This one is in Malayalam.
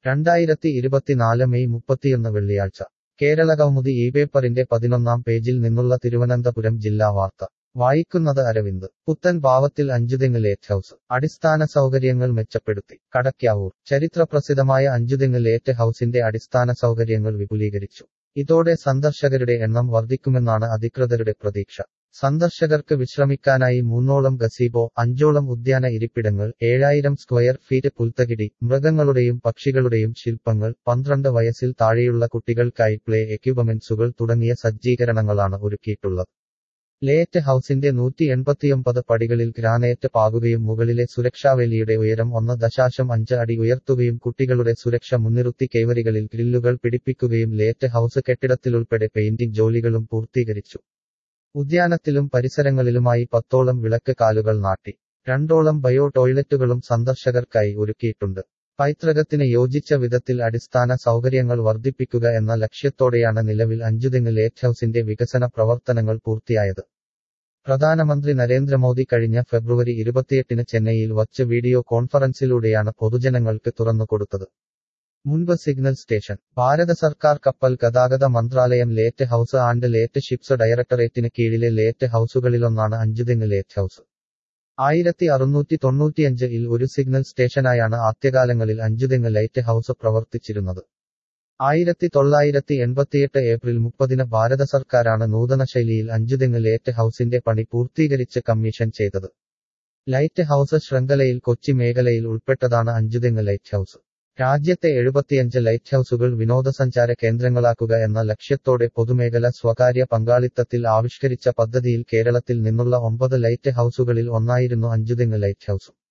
രണ്ടായിരത്തി ഇരുപത്തിനാല് മെയ് മുപ്പത്തിയൊന്ന് വെള്ളിയാഴ്ച കേരള കൗമുദി ഈ പേപ്പറിന്റെ പതിനൊന്നാം പേജിൽ നിന്നുള്ള തിരുവനന്തപുരം ജില്ലാ വാർത്ത വായിക്കുന്നത് അരവിന്ദ് പുത്തൻ ഭാവത്തിൽ അഞ്ചുതെങ്ങ് ലേറ്റ് ഹൌസ് അടിസ്ഥാന സൗകര്യങ്ങൾ മെച്ചപ്പെടുത്തി കടയ്ക്കാവൂർ ചരിത്രപ്രസിദ്ധമായ അഞ്ചുതെങ്ങ് ലേറ്റ് ഹൌസിന്റെ അടിസ്ഥാന സൗകര്യങ്ങൾ വിപുലീകരിച്ചു ഇതോടെ സന്ദർശകരുടെ എണ്ണം വർദ്ധിക്കുമെന്നാണ് അധികൃതരുടെ പ്രതീക്ഷ സന്ദർശകർക്ക് വിശ്രമിക്കാനായി മൂന്നോളം ഗസീബോ അഞ്ചോളം ഉദ്യാന ഇരിപ്പിടങ്ങൾ ഏഴായിരം സ്ക്വയർ ഫീറ്റ് പുൽത്തകിടി മൃഗങ്ങളുടെയും പക്ഷികളുടെയും ശില്പങ്ങൾ പന്ത്രണ്ട് വയസ്സിൽ താഴെയുള്ള കുട്ടികൾക്കായി പ്ലേ എക്യുപ്മെന്റ്സുകൾ തുടങ്ങിയ സജ്ജീകരണങ്ങളാണ് ഒരുക്കിയിട്ടുള്ളത് ലേറ്റ് ഹൌസിന്റെ നൂറ്റി എൺപത്തിയൊമ്പത് പടികളിൽ ഗ്രാനൈറ്റ് പാകുകയും മുകളിലെ സുരക്ഷാവേലിയുടെ ഉയരം ഒന്ന് ദശാശം അഞ്ച് അടി ഉയർത്തുകയും കുട്ടികളുടെ സുരക്ഷ മുൻനിർത്തി കൈവരികളിൽ ഗ്രില്ലുകൾ പിടിപ്പിക്കുകയും ലേറ്റ് ഹൌസ് കെട്ടിടത്തിലുൾപ്പെടെ പെയിന്റിംഗ് ജോലികളും പൂർത്തീകരിച്ചു ഉദ്യാനത്തിലും പരിസരങ്ങളിലുമായി പത്തോളം വിളക്ക് കാലുകൾ നാട്ടി രണ്ടോളം ബയോ ടോയ്ലറ്റുകളും സന്ദർശകർക്കായി ഒരുക്കിയിട്ടുണ്ട് പൈതൃകത്തിന് യോജിച്ച വിധത്തിൽ അടിസ്ഥാന സൗകര്യങ്ങൾ വർദ്ധിപ്പിക്കുക എന്ന ലക്ഷ്യത്തോടെയാണ് നിലവിൽ അഞ്ചുതെങ്ങ് ലേറ്റ് ഹൌസിന്റെ വികസന പ്രവർത്തനങ്ങൾ പൂർത്തിയായത് പ്രധാനമന്ത്രി നരേന്ദ്രമോദി കഴിഞ്ഞ ഫെബ്രുവരി ഇരുപത്തിയെട്ടിന് ചെന്നൈയിൽ വച്ച് വീഡിയോ കോൺഫറൻസിലൂടെയാണ് പൊതുജനങ്ങൾക്ക് തുറന്നുകൊടുത്തത് മുൻപ് സിഗ്നൽ സ്റ്റേഷൻ ഭാരത സർക്കാർ കപ്പൽ ഗതാഗത മന്ത്രാലയം lighthouse and lightships ഡയറക്ടറേറ്റിന് കീഴിലെ ലേറ്റ് ഹൌസുകളിലൊന്നാണ് അഞ്ചുതെങ്ങ് ലേറ്റ് ഹൌസ് ആയിരത്തി അറുന്നൂറ്റി തൊണ്ണൂറ്റിയഞ്ച് ഇൽ ഒരു സിഗ്നൽ സ്റ്റേഷനായാണ് ആദ്യകാലങ്ങളിൽ അഞ്ചുതെങ്ങ് ലൈറ്റ് ഹൌസ് പ്രവർത്തിച്ചിരുന്നത് ആയിരത്തി തൊള്ളായിരത്തി എൺപത്തിയെട്ട് ഏപ്രിൽ മുപ്പതിന് ഭാരത സർക്കാരാണ് നൂതന ശൈലിയിൽ അഞ്ചുതെങ്ങ് ലേറ്റ് ഹൌസിന്റെ പണി പൂർത്തീകരിച്ച് കമ്മീഷൻ ചെയ്തത് ലൈറ്റ് ഹൌസ് ശൃംഖലയിൽ കൊച്ചി മേഖലയിൽ ഉൾപ്പെട്ടതാണ് അഞ്ചുതെങ്ങ് ലൈറ്റ് ഹൌസ് രാജ്യത്തെ എഴുപത്തിയഞ്ച് ലൈറ്റ് ഹൌസുകൾ വിനോദസഞ്ചാര കേന്ദ്രങ്ങളാക്കുക എന്ന ലക്ഷ്യത്തോടെ പൊതുമേഖല സ്വകാര്യ പങ്കാളിത്തത്തിൽ ആവിഷ്കരിച്ച പദ്ധതിയിൽ കേരളത്തിൽ നിന്നുള്ള ഒമ്പത് ലൈറ്റ് ഹൌസുകളിൽ ഒന്നായിരുന്നു അഞ്ചുതെങ്ങ് ലൈറ്റ് ഹൌസ്